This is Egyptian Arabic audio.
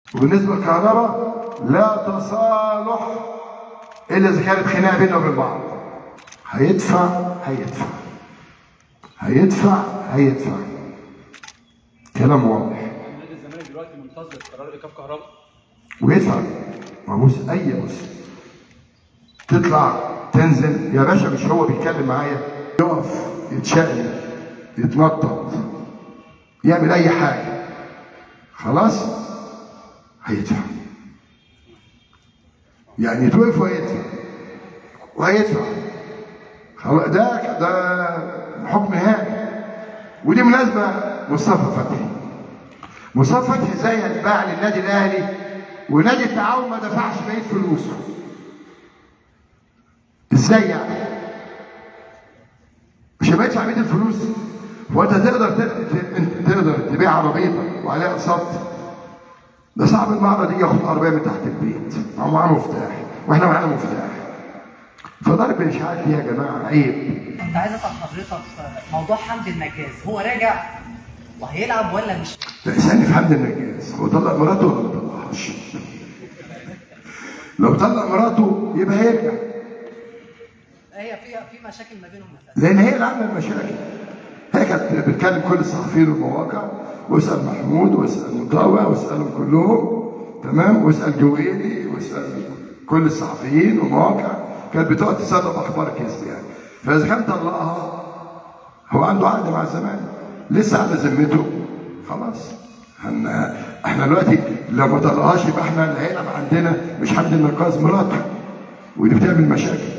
وبالنسبه للكهرباء لا تصالح الا اذا كانت خناقه بيننا وبين بعض هيدفع هيدفع هيدفع هيدفع كلام واضح نادي الزمالك دلوقتي منتظر قرار ايقاف كهرباء ويدفع ما بص اي بص تطلع تنزل يا باشا مش هو بيتكلم معايا يقف يتشقلب يتنطط يعمل اي حاجه خلاص هيدفع يعني يتوقف ويدفع وهيدفع خلاص ده ده حكم نهائي ودي مناسبه مصطفى فتحي مصطفى فتحي زي باع للنادي الاهلي ونادي التعاون ما دفعش بقيه فلوسه ازاي يعني؟ مش هيبقى يدفع بقيه الفلوس هو انت تقدر ت- ت- انت تقدر تبيع عربيتك وعليها اقساط ده صعب المعرض يجي ياخد عربيه من تحت البيت هو معاه مفتاح واحنا معانا مفتاح فضرب الاشاعات دي يا جماعه عيب كنت عايز اسال حضرتك موضوع حمد النجاز هو راجع وهيلعب ولا مش لا اسالني في حمد النجاز هو طلق مراته ولا ما طلقهاش؟ لو طلق مراته يبقى هيرجع هي في في مشاكل ما بينهم مثلا لان هي اللي عامله المشاكل هي كانت بتكلم كل الصحفيين والمواقع واسال محمود واسال مطاوع واسالهم كلهم تمام واسال جويلي واسال كل الصحفيين والمواقع كانت بتقعد تسرب اخبار كذب يعني فاذا كان طلقها هو عنده عقد مع الزمالك لسه على ذمته خلاص هن... احنا دلوقتي لو ما طلقهاش يبقى احنا اللي هيلعب عندنا مش حد النقاز مراته ودي بتعمل مشاكل